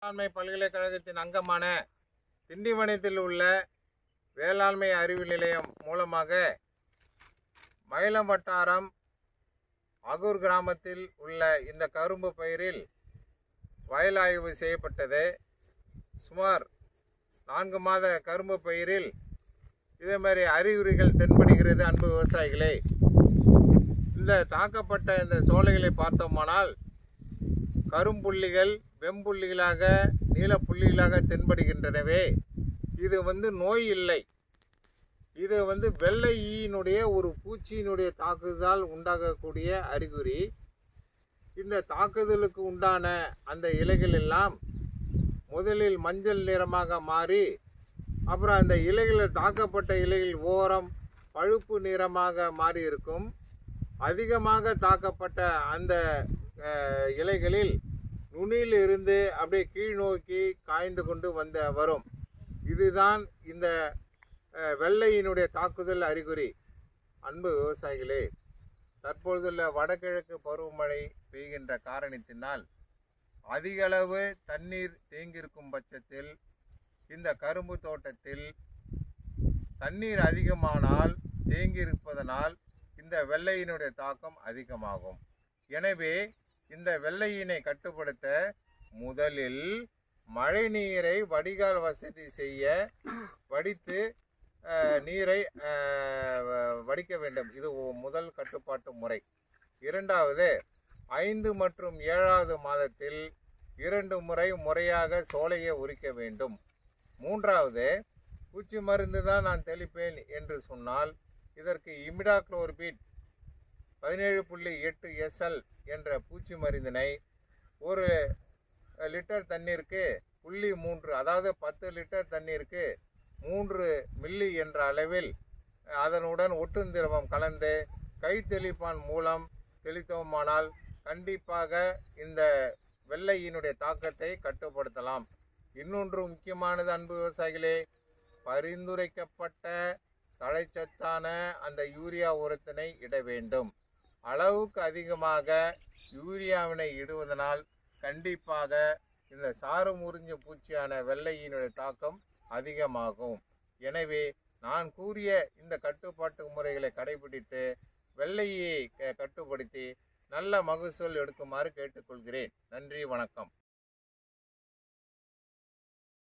வேளாண்மை பல்கலைக்கழகத்தின் அங்கமான திண்டிவனத்தில் உள்ள வேளாண்மை அறிவு நிலையம் மூலமாக மயிலம் வட்டாரம் அகூர் கிராமத்தில் உள்ள இந்த கரும்பு பயிரில் வயல் ஆய்வு செய்யப்பட்டது சுமார் நான்கு மாத கரும்பு பயிரில் இதே மாதிரி அறிகுறிகள் தென்படுகிறது அன்பு விவசாயிகளே இந்த தாக்கப்பட்ட இந்த சோலைகளை பார்த்தோமானால் கரும்புள்ளிகள் வெம்புள்ளிகளாக நீலப்புள்ளிகளாக தென்படுகின்றனவே இது வந்து நோய் இல்லை இது வந்து வெள்ளை ஈயினுடைய ஒரு பூச்சியினுடைய தாக்குதலால் உண்டாகக்கூடிய அறிகுறி இந்த தாக்குதலுக்கு உண்டான அந்த இலைகள் எல்லாம் முதலில் மஞ்சள் நிறமாக மாறி அப்புறம் அந்த இலைகளில் தாக்கப்பட்ட இலைகள் ஓரம் பழுப்பு நிறமாக மாறி இருக்கும் அதிகமாக தாக்கப்பட்ட அந்த அஹ், இலைகளில் நுனியில் இருந்து அப்படியே கீழ் நோக்கி காய்ந்து கொண்டு வந்த வரும் இதுதான் இந்த அஹ், வெள்ளையினுடைய தாக்குதல் அறிகுறி அன்பு விவசாயிகளே தற்பொழுதுள்ள வடகிழக்கு பருவமழை பெய்கின்ற காரணத்தினால் அதிக அளவு தண்ணீர் தேங்கியிருக்கும் பட்சத்தில் இந்த கரும்பு தோட்டத்தில் தண்ணீர் அதிகமானால் தேங்கியிருப்பதனால் இந்த வெள்ளையினுடைய தாக்கம் அதிகமாகும் எனவே இந்த வெள்ளையினை கட்டுப்படுத்த முதலில் மழை நீரை வடிகால் வசதி செய்ய வடித்து அஹ், நீரை அஹ், வ- வடிக்க வேண்டும் இது ஒ- முதல் கட்டுப்பாட்டு முறை இரண்டாவது ஐந்து மற்றும் ஏழாவது மாதத்தில் இரண்டு முறை முறையாக சோலையை உரிக்க வேண்டும் மூன்றாவது பூச்சி மருந்து தான் நான் தெளிப்பேன் என்று சொன்னால் இதற்கு இமிடாக்ளோர்பிட் பதினேழு புள்ளி எட்டு எஸ்எல் என்ற பூச்சி மருந்தினை ஒரு லிட்டர் தண்ணீருக்கு புள்ளி மூன்று அதாவது பத்து லிட்டர் தண்ணீருக்கு மூன்று மில்லி என்ற அளவில் அதனுடன் ஒட்டுந்திரவம் கலந்து கை தெளிப்பான் மூலம் தெளித்தோமானால் கண்டிப்பாக இந்த வெள்ளையினுடைய தாக்கத்தை கட்டுப்படுத்தலாம் இன்னொன்று முக்கியமானது அன்பு விவசாயிகளே பரிந்துரைக்கப்பட்ட தழைச்சத்தான அந்த யூரியா உரத்தினை இட வேண்டும் அளவுக்கு அதிகமாக யூரியாவினை இடுவதனால் கண்டிப்பாக இந்த சாறு முறிஞ்ச பூச்சியான வெள்ளையினுடைய தாக்கம் அதிகமாகும் எனவே நான் கூறிய இந்த கட்டுப்பாட்டு முறைகளை கடைபிடித்து வெள்ளையை க- கட்டுப்படுத்தி நல்ல மகசூல் எடுக்குமாறு கேட்டுக்கொள்கிறேன் நன்றி வணக்கம்